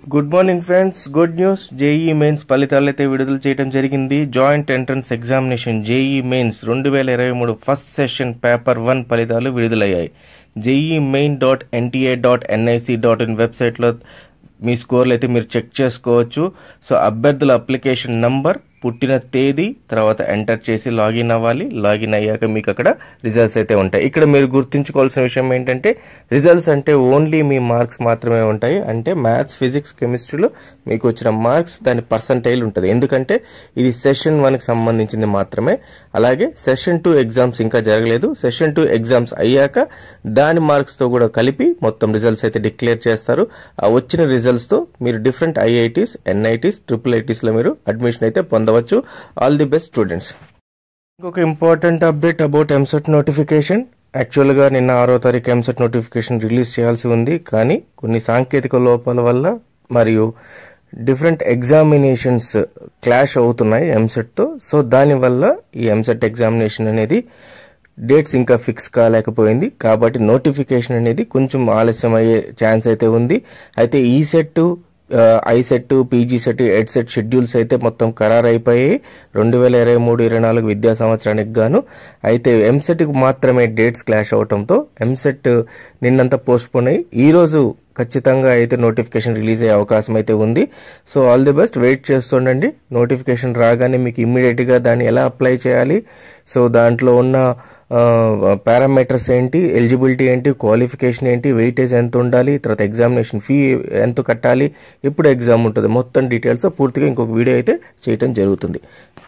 good morning friends good news JEE mains ఫలితాలు అయితే విడుదల చేయడం జరిగింది joint entrance examination JEE mains రెండు వేల ఇరవై మూడు ఫస్ట్ సెషన్ పేపర్ వన్ ఫలితాలు విడుదలయ్యాయి JEE main dot NTA dot NIC dot in వెబ్సైట్లో మీ స్కోర్లు అయితే మీరు చెక్ చేసుకోవచ్చు సో అభ్యర్థుల అప్లికేషన్ నంబర్ పుట్టిన తేదీ తర్వాత ఎంటర్ చేసి లాగిన్ అవ్వాలి లాగిన్ అయ్యాక మీకు అక్కడ రిజల్ట్స్ అయితే ఉంటాయి ఇక్కడ మీరు గుర్తుంచుకోవాల్సిన విషయం ఏంటంటే రిజల్ట్స్ అంటే ఓన్లీ మీ మార్క్స్ మాత్రమే ఉంటాయి అంటే మ్యాథ్స్ ఫిజిక్స్ కెమిస్ట్రీలో మీకు వచ్చిన మార్క్స్ దాని పర్సంటైల్ ఉంటుంది ఎందుకంటే ఇది సెషన్ వన్కి సంబంధించింది మాత్రమే అలాగే సెషన్ టూ ఎగ్జామ్స్ ఇంకా జరగలేదు సెషన్ టూ ఎగ్జామ్స్ అయ్యాక దాని మార్క్స్తో కూడా కలిపి మొత్తం రిజల్ట్స్ అయితే డిక్లేర్ చేస్తారు ఆ వచ్చిన రిజల్ట్స్తో మీరు డిఫరెంట్ ఐఐటీస్ ఎన్ఐటీస్ ట్రిపుల్ ఐటీస్లో మీరు అడ్మిషన్ అయితే పొందవచ్చు ఆల్ ది బెస్ట్ స్టూడెంట్స్ ఇంకొక important update about EAMCET notification యాక్చువల్గా నిన్న ఆరో తారీఖు ఎంసెట్ నోటిఫికేషన్ రిలీజ్ చేయాల్సి ఉంది కానీ కొన్ని సాంకేతిక లోపాల వల్ల మరియు డిఫరెంట్ ఎగ్జామినేషన్స్ క్లాష్ అవుతున్నాయి ఎంసెట్తో సో దానివల్ల ఈ ఎంసెట్ ఎగ్జామినేషన్ అనేది డేట్స్ ఇంకా ఫిక్స్ కాలేకపోయింది కాబట్టి నోటిఫికేషన్ అనేది కొంచెం ఆలస్యం అయ్యే ఛాన్స్ అయితే ఉంది అయితే ECET ICET PGCET EdCET schedules అయితే మొత్తం ఖరారు అయిపోయాయి రెండు వేల ఇరవై మూడు ఇరవై నాలుగు విద్యా సంవత్సరానికి గాను అయితే ఎంసెట్కి మాత్రమే డేట్స్ క్లాష్ అవడంతో ఎంసెట్ నిన్నంతా పోస్ట్ పోన్ అయ్యి ఈరోజు ఖచ్చితంగా అయితే నోటిఫికేషన్ రిలీజ్ అయ్యే అవకాశం అయితే ఉంది so all the best wait చేస్తుండండి నోటిఫికేషన్ రాగానే మీకు ఇమ్మీడియట్గా దాన్ని ఎలా అప్లై చేయాలి సో దాంట్లో ఉన్న పారామీటర్స్ ఏంటి ఎలిజిబిలిటీ ఏంటి క్వాలిఫికేషన్ ఏంటి వెయిటేజ్ ఎంత ఉండాలి తర్వాత ఎగ్జామినేషన్ ఫీ ఎంత కట్టాలి ఎప్పుడు ఎగ్జామ్ ఉంటుంది మొత్తం డీటెయిల్స్ పూర్తిగా ఇంకొక వీడియో అయితే చేయటం జరుగుతుంది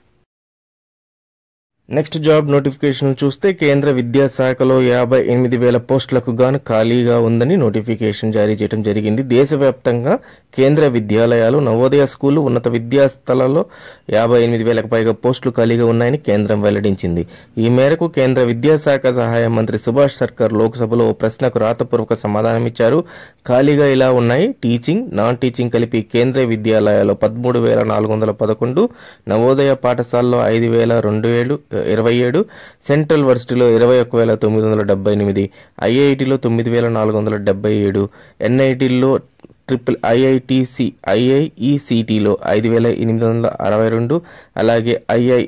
నెక్స్ట్ జాబ్ నోటిఫికేషన్ చూస్తే కేంద్ర విద్యాశాఖలో యాభై ఎనిమిది వేల పోస్టులకు గాను ఖాళీగా ఉందని నోటిఫికేషన్ జారీ చేయడం జరిగింది దేశవ్యాప్తంగా కేంద్ర విద్యాలయాలు నవోదయ స్కూలు ఉన్నత విద్యాస్థలాల్లో యాభై ఎనిమిది వేలకు పైగా పోస్టులు ఖాళీగా ఉన్నాయని కేంద్రం వెల్లడించింది ఈ మేరకు కేంద్ర విద్యాశాఖ సహాయ మంత్రి సుభాష్ సర్కార్ లోక్సభలో ఓ ప్రశ్నకు రాతపూర్వక సమాధానమిచ్చారు ఖాళీగా ఇలా ఉన్నాయి టీచింగ్ నాన్ టీచింగ్ కలిపి కేంద్రీయ విద్యాలయాల్లో పదమూడు వేల నాలుగు వందల పదకొండు నవోదయ పాఠశాలలో ఐదు వేల రెండు ఏడు ఇరవై ఏడు సెంట్రల్ వర్సిటీలో ఇరవై ఒక్క వేల తొమ్మిది వందల డెబ్బై ఎనిమిది ఐఐటిలో తొమ్మిది వేల నాలుగు వందల డెబ్బై ఏడు ఎన్ఐటిలో ట్రిపుల్ ఐఐటిసి ఐఐఈసిటిలో ఐదు వేల ఎనిమిది వందల అరవై రెండు అలాగే ఐఐ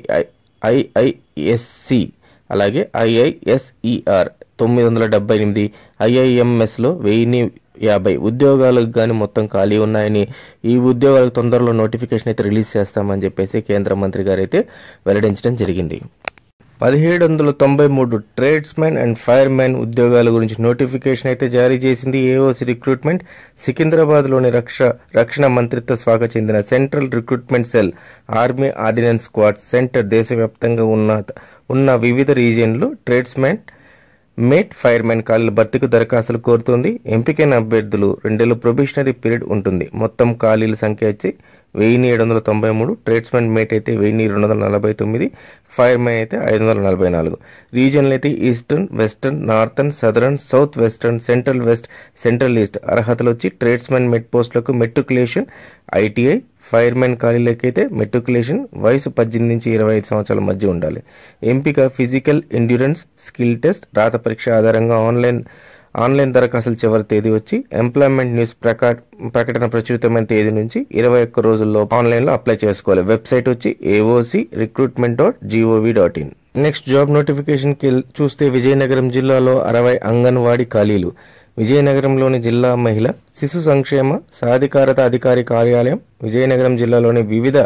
ఐఐఎస్సి అలాగే ఐఐఎస్ఈఆర్ తొమ్మిది వందల డెబ్బై ఎనిమిది ఐఐఎంఎస్లో వెయ్యి యాభై ఉద్యోగాలకు కానీ మొత్తం ఖాళీ ఉన్నాయని ఈ ఉద్యోగాలకు తొందరలో నోటిఫికేషన్ అయితే రిలీజ్ చేస్తామని చెప్పేసి కేంద్ర మంత్రి గారు అయితే వెల్లడించడం జరిగింది పదిహేడు వందల తొంభై మూడు ట్రేడ్స్మెన్ అండ్ ఫైర్మెన్ ఉద్యోగాల గురించి నోటిఫికేషన్ అయితే జారీ చేసింది ఏఓసి రిక్రూట్మెంట్ సికింద్రాబాద్లోని రక్ష రక్షణ మంత్రిత్వ శాఖ చెందిన central recruitment cell army ordnance squad centre దేశవ్యాప్తంగా ఉన్న ఉన్న వివిధ రీజియన్లు ట్రేడ్స్మెన్ మేట్ ఫైర్మెన్ ఖాళీల భర్తీకి దరఖాస్తులు కోరుతుంది ఎంపికైన అభ్యర్థులు రెండేళ్ళు ప్రొబిషనరీ పీరియడ్ ఉంటుంది మొత్తం ఖాళీల సంఖ్య వచ్చి వెయ్యి ఏడు వందల తొంభై మూడు ట్రేడ్స్మెన్ మేట్ అయితే వెయ్యి రెండు వందల నలభై తొమ్మిది ఫైర్మెన్ అయితే ఐదు వందల నలభై నాలుగు రీజియన్లు అయితే eastern western northern southern south western central west central east అర్హతలు వచ్చి ట్రేడ్స్మెన్ మెట్ పోస్టులకు మెట్రికులేషన్ ఐటీఐ ఫైర్మెన్ ఖాళీలకైతే మెట్రికులేషన్ వయసు పద్దెనిమిది నుంచి ఇరవై ఐదు సంవత్సరాల మధ్య ఉండాలి ఎంపిక ఫిజికల్ ఎండ్యూరెన్స్ స్కిల్ టెస్ట్ రాత పరీక్ష ఆధారంగా ఆన్లైన్ ఆన్లైన్ దరఖాస్తుల చివరి తేదీ వచ్చి ఎంప్లాయ్మెంట్ న్యూస్ ప్రకా ప్రకటన ప్రచురితమైన తేదీ నుంచి ఇరవై ఒక్క రోజుల్లో ఆన్లైన్లో అప్లై చేసుకోవాలి వెబ్సైట్ వచ్చి AOC recruitment dot gov dot in next job నోటిఫికేషన్కి చూస్తే విజయనగరం జిల్లాలో అరవై అంగన్వాడీ ఖాళీలు విజయనగరంలోని జిల్లా మహిళ శిశు సంక్షేమ సాధికారత అధికారి కార్యాలయం విజయనగరం జిల్లాలోని వివిధ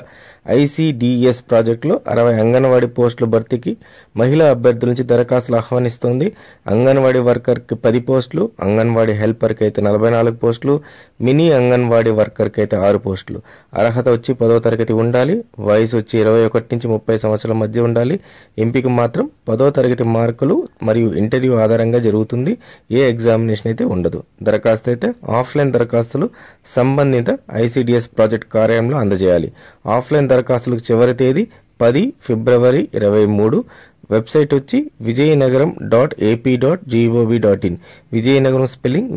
ఐసిడిఎస్ ప్రాజెక్టులో అరవై అంగన్వాడీ పోస్టుల భర్తీకి మహిళా అభ్యర్థుల నుంచి దరఖాస్తులు ఆహ్వానిస్తోంది అంగన్వాడీ వర్కర్కి పది పోస్టులు అంగన్వాడీ హెల్పర్కి అయితే నలభై నాలుగు పోస్టులు మినీ అంగన్వాడీ వర్కర్కి అయితే ఆరు పోస్టులు అర్హత వచ్చి పదో తరగతి ఉండాలి వయసు వచ్చి ఇరవై ఒకటి నుంచి ముప్పై సంవత్సరాల మధ్య ఉండాలి ఎంపిక మాత్రం పదో తరగతి మార్కులు మరియు ఇంటర్వ్యూ ఆధారంగా జరుగుతుంది ఏ ఎగ్జామినేషన్ అయితే ఉండదు దరఖాస్తు అయితే ఆఫ్లైన్ దరఖాస్తులు సంబంధిత ఐసిడిఎస్ ప్రాజెక్ట్ కార్యాలయంలో అందజేయాలి ఆఫ్లైన్ దరఖాస్తులకు చివరి తేదీ పది ఫిబ్రవరి ఇరవై మూడు వెబ్సైట్ వచ్చి Vizianagaram dot AP dot gov dot in Vizianagaram spelling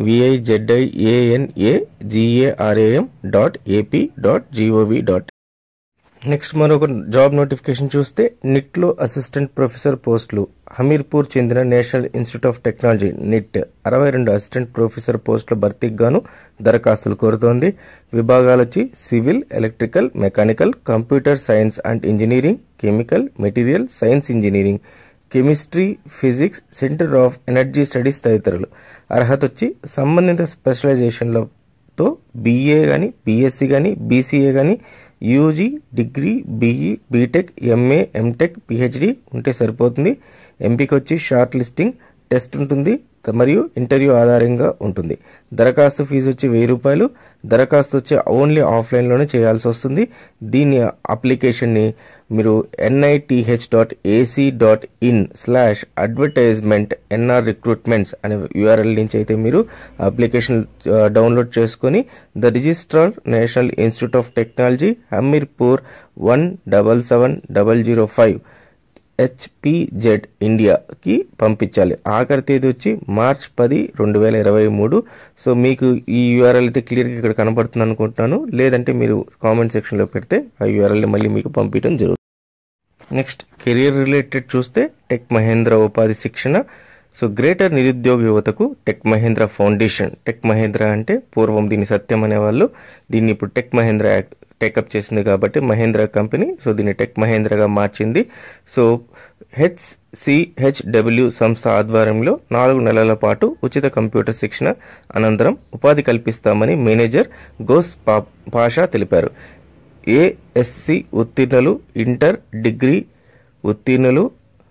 VIZIANA GARAM dot AP dot gov dot next మరొక జాబ్ నోటిఫికేషన్ చూస్తే నిట్లో అసిస్టెంట్ ప్రొఫెసర్ పోస్టులు హమీర్పూర్ చెందిన national institute of technology NIT అరవై రెండు అసిస్టెంట్ ప్రొఫెసర్ పోస్టుల భర్తీకి గాను దరఖాస్తులు కోరుతోంది విభాగాలు వచ్చి civil electrical mechanical computer science and engineering chemical material science engineering chemistry physics centre of energy studies తదితరులు అర్హత వచ్చి సంబంధిత స్పెషలైజేషన్లతో బీఏ కానీ బీఎస్సీ కానీ బీసీఏ కానీ UG degree BE BTech MA MTech PhD ఉంటే సరిపోతుంది ఎంపిక వచ్చి షార్ట్ లిస్టింగ్ టెస్ట్ ఉంటుంది మరియు ఇంటర్వ్యూ ఆధారంగా ఉంటుంది దరఖాస్తు ఫీజు వచ్చి వెయ్యి రూపాయలు దరఖాస్తు వచ్చి ఓన్లీ ఆఫ్లైన్లోనే చేయాల్సి వస్తుంది దీని అప్లికేషన్ని మీరు NITH dot AC dot in slash advertisement NR recruitments అనే యూఆర్ఎల్ నుంచి అయితే మీరు అప్లికేషన్ డౌన్లోడ్ చేసుకొని the registrar national institute of technology Hamirpur one double seven double zero five HPZ ఇండియాకి పంపించాలి ఆఖరి తేదీ వచ్చి మార్చ్ పది రెండు వేల ఇరవై మూడు సో మీకు ఈ యూఆర్ఎల్ అయితే క్లియర్గా ఇక్కడ కనబడుతుంది అనుకుంటున్నాను లేదంటే మీరు కామెంట్ సెక్షన్లో పెడితే ఆ యూఆర్ఎల్ మళ్ళీ మీకు పంపించడం జరుగుతుంది నెక్స్ట్ కెరీర్ రిలేటెడ్ చూస్తే టెక్ మహేంద్ర ఉపాధి శిక్షణ సో గ్రేటర్ నిరుద్యోగ యువతకు Tech Mahindra foundation Tech Mahindra అంటే పూర్వం దీన్ని సత్యం అనేవాళ్ళు దీన్ని ఇప్పుడు టెక్ మహేంద్ర టేకప్ చేసింది కాబట్టి మహేంద్ర కంపెనీ సో దీన్ని టెక్ మహేంద్రగా మార్చింది సో హెచ్సిహెచ్డబ్ల్యూ సంస్థ ఆధ్వర్యంలో నాలుగు నెలల పాటు ఉచిత కంప్యూటర్ శిక్షణ అనంతరం ఉపాధి కల్పిస్తామని మేనేజర్ గోస్ పా పాషా తెలిపారు ఏఎస్సి ఉత్తీర్ణులు ఇంటర్ డిగ్రీ ఉత్తీర్ణులు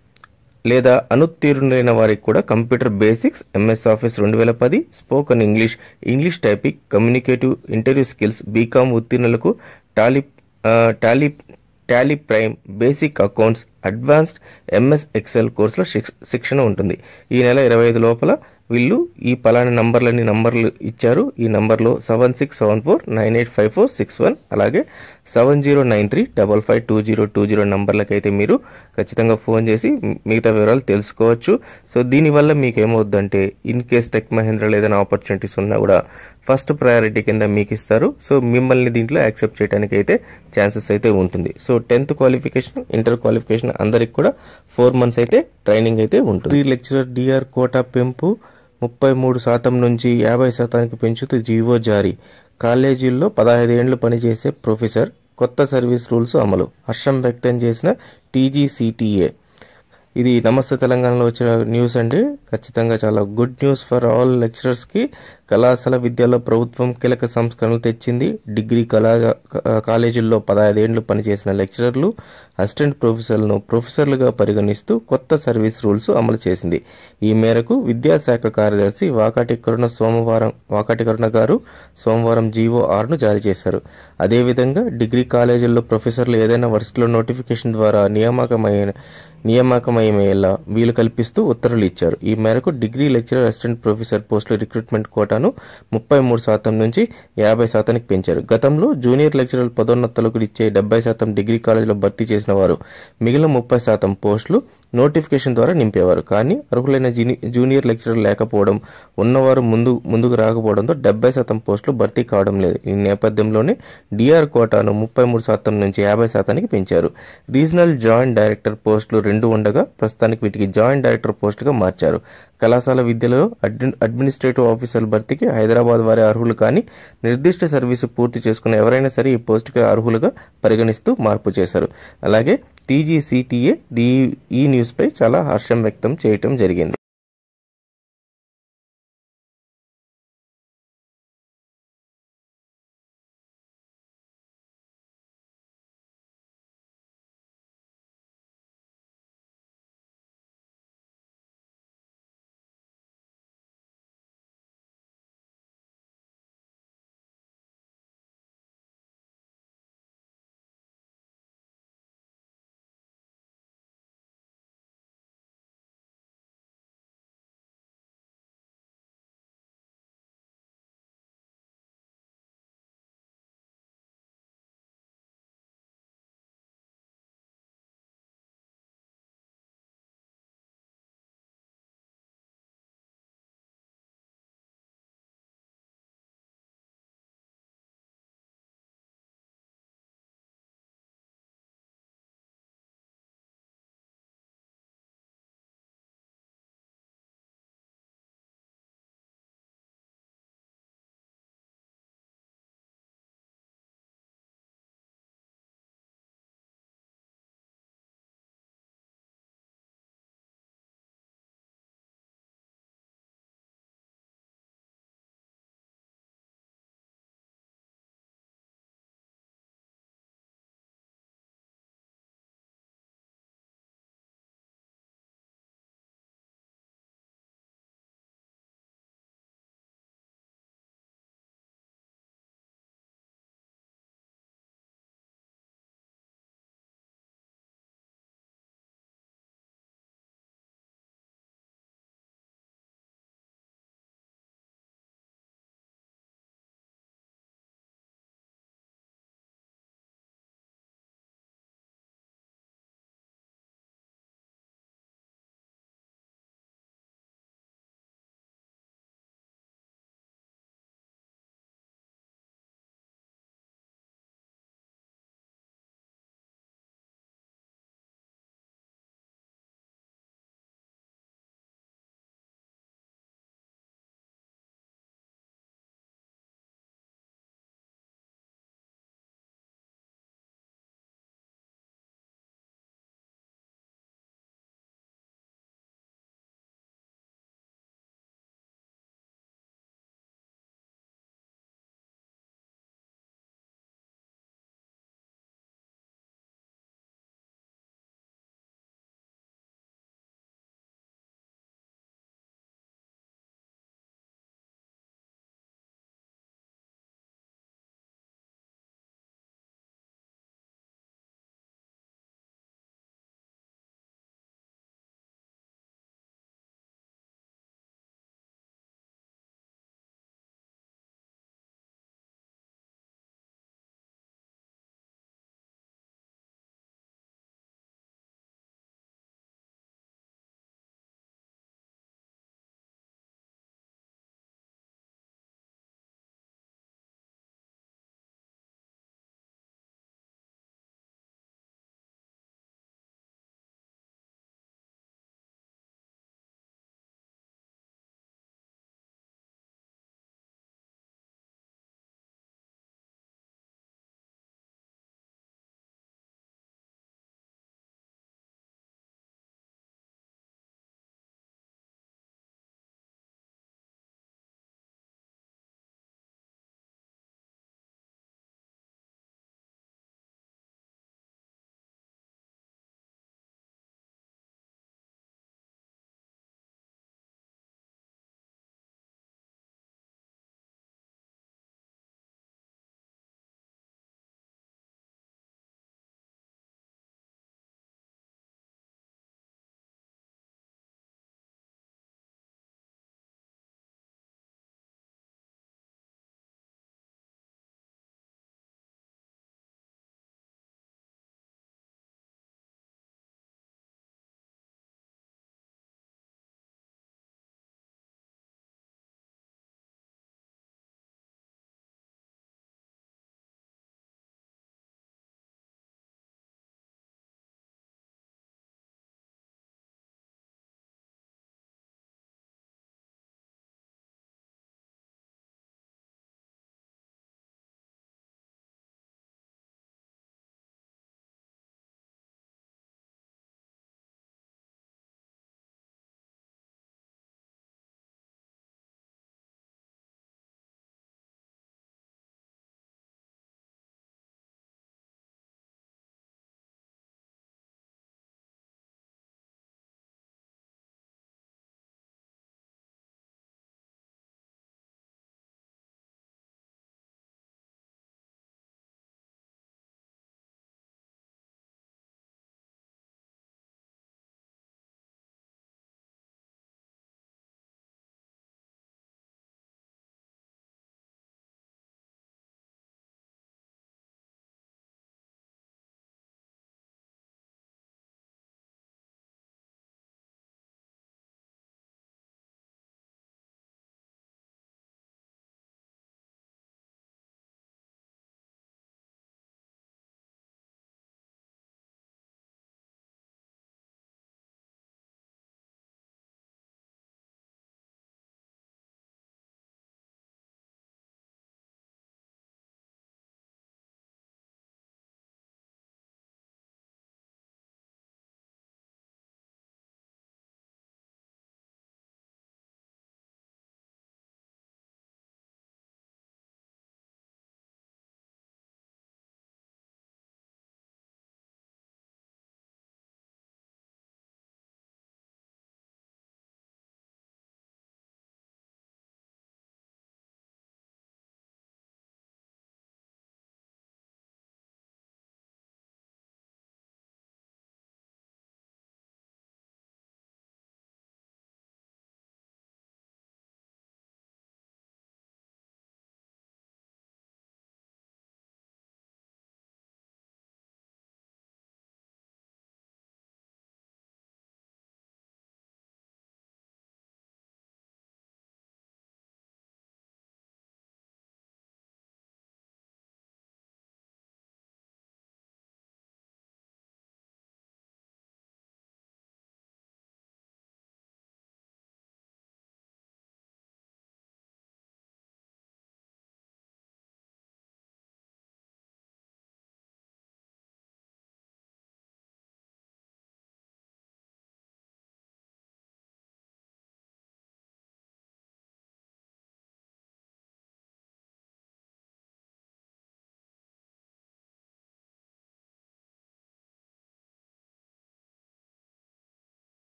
లేదా అనుత్తీర్ణులైన వారికి కూడా కంప్యూటర్ బేసిక్స్ ఎంఎస్ ఆఫీస్ రెండు వేల పది spoken English English typing communicative interview skills BCom ఉత్తీర్ణులకు Tally Tally Tally Prime basic accounts advanced MS Excel కోర్సులో శిక్షణ ఉంటుంది ఈ నెల ఇరవై ఐదు లోపల వీళ్ళు ఈ పలానా నంబర్లని నంబర్లు ఇచ్చారు ఈ నంబర్లో seven six seven four nine eight five four six one అలాగే seven zero nine three double five two zero two zero నంబర్లకి అయితే మీరు ఖచ్చితంగా ఫోన్ చేసి మిగతా వివరాలు తెలుసుకోవచ్చు సో దీనివల్ల మీకు ఏమవుద్దంటే ఇన్ కేస్ టెక్ మహేంద్ర ఏదైనా ఆపర్చునిటీస్ ఉన్నా కూడా ఫస్ట్ ప్రయారిటీ కింద మీకు ఇస్తారు సో మిమ్మల్ని దీంట్లో యాక్సెప్ట్ చేయడానికి అయితే ఛాన్సెస్ అయితే ఉంటుంది so tenth qualification inter qualification అందరికి కూడా ఫోర్ మంత్స్ అయితే ట్రైనింగ్ అయితే ఉంటుంది లెక్చరర్ డిఆర్ కోటా పెంపు ముప్పై మూడు శాతం నుంచి యాభై శాతానికి పెంచుతూ జీవో జారీ కాలేజీల్లో పదహైదు ఏండ్లు పనిచేసే ప్రొఫెసర్ కొత్త సర్వీస్ రూల్స్ అమలు హర్షం వ్యక్తం చేసిన టీజీసీటీఏ ఇది నమస్తే తెలంగాణలో వచ్చిన న్యూస్ అండి ఖచ్చితంగా చాలా గుడ్ న్యూస్ ఫర్ ఆల్ లెక్చరర్స్కి కళాశాల విద్యలో ప్రభుత్వం కీలక సంస్కరణలు తెచ్చింది డిగ్రీ కళా కాలేజీల్లో పదహైదేండ్లు పనిచేసిన లెక్చరర్లు అసిస్టెంట్ ప్రొఫెసర్లను ప్రొఫెసర్లుగా పరిగణిస్తూ కొత్త సర్వీస్ రూల్స్ అమలు చేసింది ఈ మేరకు విద్యాశాఖ కార్యదర్శి వాకాటి కరుణ సోమవారం వాకాటి కరుణ గారు సోమవారం జీవో ఆర్ను జారీ చేశారు అదేవిధంగా డిగ్రీ కాలేజీల్లో ప్రొఫెసర్లు ఏదైనా వర్సిటీలో నోటిఫికేషన్ ద్వారా నియామకమైన నియామకమయ్యేలా వీలు కల్పిస్తూ ఉత్తర్వులు ఇచ్చారు ఈ మేరకు డిగ్రీ లెక్చరర్ అసిస్టెంట్ ప్రొఫెసర్ పోస్టుల రిక్రూట్మెంట్ కోటాను ముప్పై మూడు శాతం నుంచి యాభై శాతానికి పెంచారు గతంలో జూనియర్ లెక్చరర్ పదోన్నతులకు ఇచ్చే డెబ్బై శాతం డిగ్రీ కాలేజీలో భర్తీ చేసిన వారు మిగిలిన ముప్పై శాతం పోస్టులు నోటిఫికేషన్ ద్వారా నింపేవారు కానీ అర్హులైన జూనియర్ లెక్చరర్ లేకపోవడం ఉన్నవారు ముందు ముందుకు రాకపోవడంతో డెబ్బై శాతం పోస్టులు భర్తీ కావడం లేదు ఈ నేపథ్యంలోనే డిఆర్ కోటాను ముప్పై మూడు శాతం నుంచి యాభై శాతానికి పెంచారు రీజనల్ జాయింట్ డైరెక్టర్ పోస్టులు రెండు ఉండగా ప్రస్తుతానికి వీటికి జాయింట్ డైరెక్టర్ పోస్టుగా మార్చారు కళాశాల విద్యలో అడ్మినిస్ట్రేటివ్ ఆఫీసర్ భర్తీకి హైదరాబాద్ వారి అర్హులు కానీ నిర్దిష్ట సర్వీసు పూర్తి చేసుకున్న ఎవరైనా సరే ఈ పోస్టుకి అర్హులుగా పరిగణిస్తూ మార్పు చేశారు అలాగే టీజీసీటీఏ ఈ న్యూస్పై చాలా హర్షం వ్యక్తం చేయటం జరిగింది